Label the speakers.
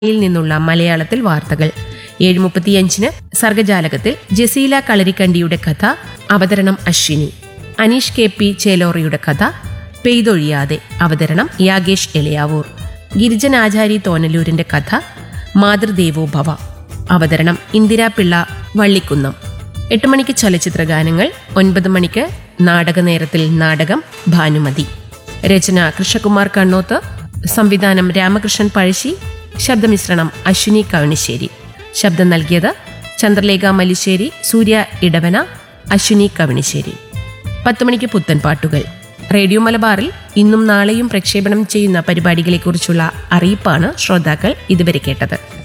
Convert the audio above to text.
Speaker 1: യിൽ നിന്നുള്ള മലയാളത്തിൽ വാർത്തകൾ ഏഴ് മുപ്പത്തിയഞ്ചിന് സർഗജാലകത്തിൽ ജസീല കളരിക്കണ്ടിയുടെ കഥ അവതരണം അശ്വിനി അനീഷ് കെ പി ചേലോറിയുടെ കഥ പെയ്തൊഴിയാതെ അവതരണം യാഗേഷ് എളിയാവൂർ ഗിരിജൻ ആചാരി തോനലൂരിന്റെ കഥ മാതൃദേവോ ഭവ അവതരണം ഇന്ദിരാപിള്ള വള്ളിക്കുന്നം എട്ട് മണിക്ക് ചലച്ചിത്ര ഗാനങ്ങൾ ഒൻപത് മണിക്ക് നാടക നേരത്തിൽ നാടകം ഭാനുമതി രചന കൃഷ്ണകുമാർ കണ്ണോത്ത് സംവിധാനം രാമകൃഷ്ണൻ പഴശ്ശി ശബ്ദമിശ്രണം അശ്വിനി കവണിശ്ശേരി ശബ്ദം നൽകിയത് ചന്ദ്രലേഖ മല്ലിശ്ശേരി സൂര്യ ഇടവന അശ്വിനി കവണിശ്ശേരി പത്ത് മണിക്ക് പുത്തൻ പാട്ടുകൾ റേഡിയോ മലബാറിൽ ഇന്നും നാളെയും പ്രക്ഷേപണം ചെയ്യുന്ന പരിപാടികളെക്കുറിച്ചുള്ള അറിയിപ്പാണ് ശ്രോതാക്കൾ ഇതുവരെ കേട്ടത്